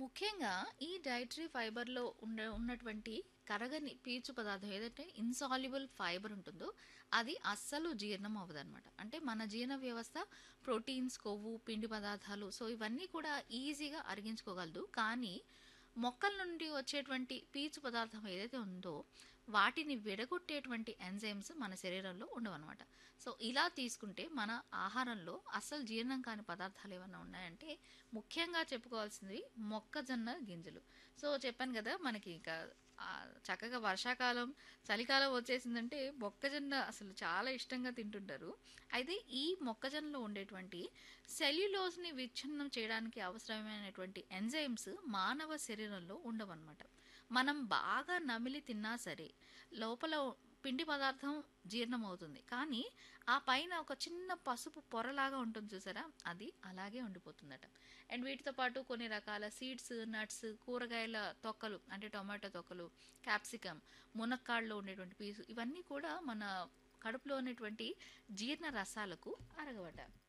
ముఖ్యంగా ఈ డైటరీ ఫైబర్‌లో ఉండ ఉన్నటువంటి కరగని పీచు పదార్థం ఏదైతే ఇన్సాల్యుబుల్ ఫైబర్ ఉంటుందో, అది అస్సలు జీర్ణం అవ్వదనమాట. అంటే మన జీర్ణ వ్యవస్థ ప్రోటీన్స్, కొవ్వు, పిండి పదార్థాలు సో, ఇవన్నీ కూడా ఈజీగా అరిగించుకోగలదు. కానీ మొక్కల నుండి వచ్చేటువంటి పీచు పదార్థం ఏదైతే ఉందో, వాటిని విడగొట్టేటువంటి ఎంజైమ్స్ మన శరీరంలో ఉండవనమాట. సో, ఇలా తీసుకుంటే మన ఆహారంలో అస్సలు జీర్ణం కాని పదార్థాలు ఏమన్నా ఉన్నాయంటే, ముఖ్యంగా చెప్పుకోవాల్సింది మొక్కజొన్న గింజలు. సో, చెప్పాను గదా! మనకి ఇక ఆహ్, చక్కగా వర్షాకాలం, చలికాలం వచ్చేసిందంటే మొక్కజొన్న అసలు చాలా ఇష్టంగా తింటుంటారు. అయితే ఈ మొక్కజొన్నలో ఉండేటువంటి సెల్యులోజ్‌ని విచ్ఛిన్నం చేయడానికి అవసరమైనటువంటి ఎంజైమ్స్ మానవ శరీరంలో ఉండవనమాట. మనం బాగా నమిలి తిన్నా సరే, లోపల పిండి పదార్థం జీర్ణమవుతుంది. కానీ ఆ పైన ఒక చిన్న పసుపు పొరలాగా ఉంటుంది చూసారా? అది అలాగే ఉండిపోతుందట. అండ్ వీటితో పాటు కొన్ని రకాల సీడ్స్, నట్స్, కూరగాయల తొక్కలు అంటే టొమాటో తొక్కలు, క్యాప్సికమ్, మునక్కాడలో ఉండేటువంటి పీసు ఇవన్నీ కూడా మన కడుపులో ఉన్నటువంటి జీర్ణ రసాలకు అరగవట.